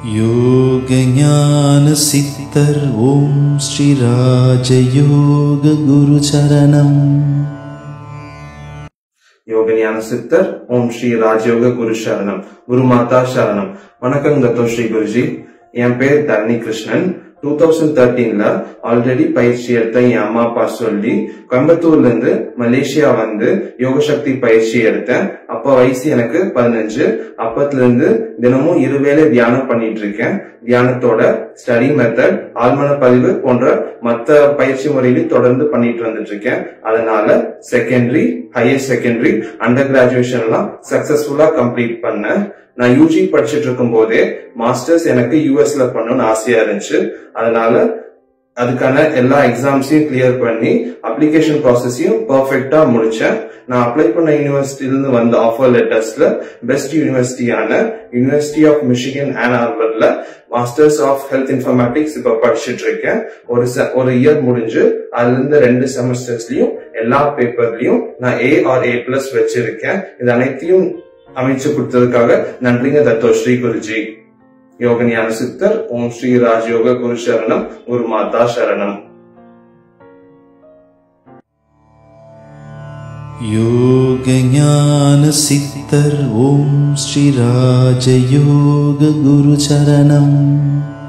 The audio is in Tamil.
யோக ஞான சித்தர் ஓம் ஸ்ரீ ராஜயோக குரு சரணம் யோக ஞான சித்தர் ஓம் ஸ்ரீ ராஜயோக குரு சரணம் குரு மாதா சரணம் வணக்கம் தத்தோ ஸ்ரீ குருஜி என் பேர் தரணி கிருஷ்ணன் டூ தௌசண்ட் தேர்ட்டீன்ல ஆல்ரெடி பயிற்சி எடுத்த என் அம்மா அப்பா சொல்லி கோயம்புத்தூர்ல இருந்து மலேசியா வந்து யோக சக்தி பயிற்சி எடுத்தேன் அப்ப வயசு எனக்கு பதினஞ்சு அப்பத்துல இருந்து தினமும் இருவேளை தியானம் பண்ணிட்டு இருக்கேன் தியானத்தோட ஸ்டடி மெத்தட் ஆழ்மன பதிவு போன்ற மத்த பயிற்சி முறையிலும் தொடர்ந்து பண்ணிட்டு வந்துட்டு இருக்கேன் அதனால secondary higher secondary under graduation எல்லாம் சக்சஸ்ஃபுல்லா கம்ப்ளீட் பண்ணேன் நான் யூஜி படிச்சுட்டு இருக்கும் போதே மாஸ்டர்ஸ் எனக்கு யூஎஸ்ல பண்ணணும்னு ஆசையா இருந்துச்சு அதனால அதுக்கான எல்லா எக்ஸாம்ஸையும் கிளியர் பண்ணி அப்ளிகேஷன் ப்ராசஸையும் பர்ஃபெக்டா முடிச்சேன் நான் அப்ளை பண்ண யூனிவர்சிட்டில இருந்து வந்த ஆஃபர் லெட்டர்ஸ்ல பெஸ்ட் யூனிவர்சிட்டியான யூனிவர்சிட்டி ஆஃப் மிஷிகன் அண்ட் ஆர்வர்ல மாஸ்டர்ஸ் ஆஃப் ஹெல்த் இன்ஃபர்மேட்டிக்ஸ் இப்ப படிச்சுட்டு இருக்கேன் ஒரு se- ஒரு இயர் முடிஞ்சு அதுல இருந்து ரெண்டு செமஸ்டர்ஸ்லயும் எல்லா பேப்பர்லயும் நான் ஏ ஆர் ஏ பிளஸ் வச்சிருக்கேன் இது அனைத்தையும் அமைச்சு கொடுத்ததுக்காக நன்றிங்க தத்தோ ஸ்ரீ குருஜி யோக ஞான சித்தர் ஓம் ஸ்ரீ ராஜயோக குரு சரணம் குரு மாதா சரணம் யோக ஞான சித்தர் ஓம் ஸ்ரீ ராஜயோக குரு சரணம்